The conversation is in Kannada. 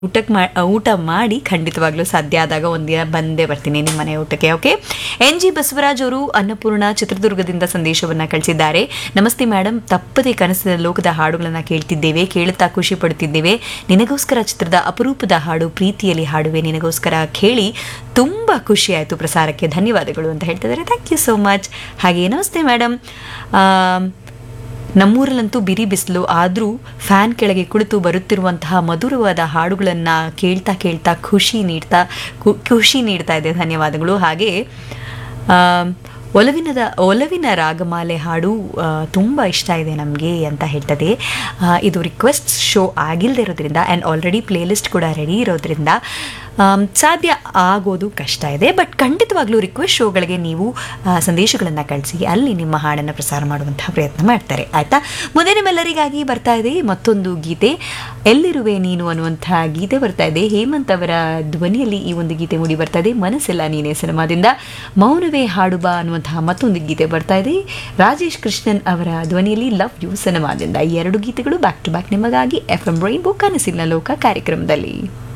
ಊಟಕ್ಕೆ ಮಾ ಊಟ ಮಾಡಿ ಖಂಡಿತವಾಗ್ಲೂ ಸಾಧ್ಯ ಆದಾಗ ಒಂದಿನ ಬಂದೇ ಬರ್ತೀನಿ ನಿಮ್ಮ ಮನೆ ಊಟಕ್ಕೆ ಓಕೆ ಎನ್ ಜಿ ಬಸವರಾಜ್ ಅವರು ಅನ್ನಪೂರ್ಣ ಚಿತ್ರದುರ್ಗದಿಂದ ಸಂದೇಶವನ್ನ ಕಳಿಸಿದ್ದಾರೆ ನಮಸ್ತೆ ಮೇಡಮ್ ತಪ್ಪದೆ ಕನಸಿನ ಲೋಕದ ಹಾಡುಗಳನ್ನ ಕೇಳ್ತಿದ್ದೇವೆ ಕೇಳುತ್ತಾ ಖುಷಿ ಪಡುತ್ತಿದ್ದೇವೆ ನಿನಗೋಸ್ಕರ ಚಿತ್ರದ ಅಪರೂಪದ ಹಾಡು ಪ್ರೀತಿಯಲ್ಲಿ ಹಾಡುವೆ ನಿನಗೋಸ್ಕರ ಕೇಳಿ ತುಂಬ ಖುಷಿ ಆಯಿತು ಪ್ರಸಾರಕ್ಕೆ ಧನ್ಯವಾದಗಳು ಅಂತ ಹೇಳ್ತಿದ್ದಾರೆ ಥ್ಯಾಂಕ್ ಯು ಸೋ ಮಚ್ ಹಾಗೆ ನಮಸ್ತೆ ಮೇಡಮ್ ನಮ್ಮೂರಲ್ಲಂತೂ ಬಿರಿ ಬಿಸಿಲು ಆದರೂ ಫ್ಯಾನ್ ಕೆಳಗೆ ಕುಳಿತು ಬರುತ್ತಿರುವಂತಹ ಮಧುರವಾದ ಹಾಡುಗಳನ್ನು ಕೇಳ್ತಾ ಕೇಳ್ತಾ ಖುಷಿ ನೀಡ್ತಾ ಖು- ಖುಷಿ ನೀಡ್ತಾ ಇದೆ ಧನ್ಯವಾದಗಳು ಹಾಗೆ ಆ, ಒಲವಿನದ ಒಲವಿನ ರಾಗಮಾಲೆ ಹಾಡು ಆ, ತುಂಬ ಇಷ್ಟ ಇದೆ ನಮಗೆ ಅಂತ ಹೇಳ್ತದೆ ಆ, ಇದು ರಿಕ್ವೆಸ್ಟ್ ಶೋ ಆಗಿಲ್ಲದೆ ಇರೋದ್ರಿಂದ ಆ್ಯಂಡ್ ಆಲ್ರೆಡಿ ಪ್ಲೇಲಿಸ್ಟ್ ಕೂಡ ರೆಡಿ ಇರೋದ್ರಿಂದ ಆಮ್, ಸಾಧ್ಯ ಆಗೋದು ಕಷ್ಟ ಇದೆ ಬಟ್ ಖಂಡಿತವಾಗ್ಲೂ ರಿಕ್ವೆಸ್ಟ್ ಶೋಗಳಿಗೆ ನೀವು ಸಂದೇಶಗಳನ್ನು ಕಳಿಸಿ ಅಲ್ಲಿ ನಿಮ್ಮ ಹಾಡನ್ನು ಪ್ರಸಾರ ಮಾಡುವಂತಹ ಪ್ರಯತ್ನ ಮಾಡ್ತಾರೆ ಆಯ್ತಾ ಮುಂದೆ ನಿಮ್ಮೆಲ್ಲರಿಗಾಗಿ ಬರ್ತಾ ಇದೆ ಮತ್ತೊಂದು ಗೀತೆ ಎಲ್ಲಿರುವೆ ನೀನು ಅನ್ನುವಂತಹ ಗೀತೆ ಬರ್ತಾ ಇದೆ ಹೇಮಂತ್ ಅವರ ಧ್ವನಿಯಲ್ಲಿ ಈ ಒಂದು ಗೀತೆ ಮೂಡಿ ಬರ್ತಾ ಇದೆ ಮನಸ್ಸೆಲ್ಲ ನೀನೇ ಸಿನಿಮಾದಿಂದ ಮೌನವೇ ಹಾಡುಬ ಅನ್ನುವಂತಹ ಮತ್ತೊಂದು ಗೀತೆ ಬರ್ತಾ ಇದೆ ರಾಜೇಶ್ ಕೃಷ್ಣನ್ ಅವರ ಧ್ವನಿಯಲ್ಲಿ ಲವ್ ಯು ಸಿನಿಮಾದಿಂದ ಈ ಎರಡು ಗೀತೆಗಳು ಬ್ಯಾಕ್ ಟು ಬ್ಯಾಕ್ ನಿಮಗಾಗಿ ಎಫ್ ಎಂ ರೈನ್ಬೋ ಕನಸಿನ ಲೋಕ ಕಾರ್ಯಕ್ರಮದಲ್ಲಿ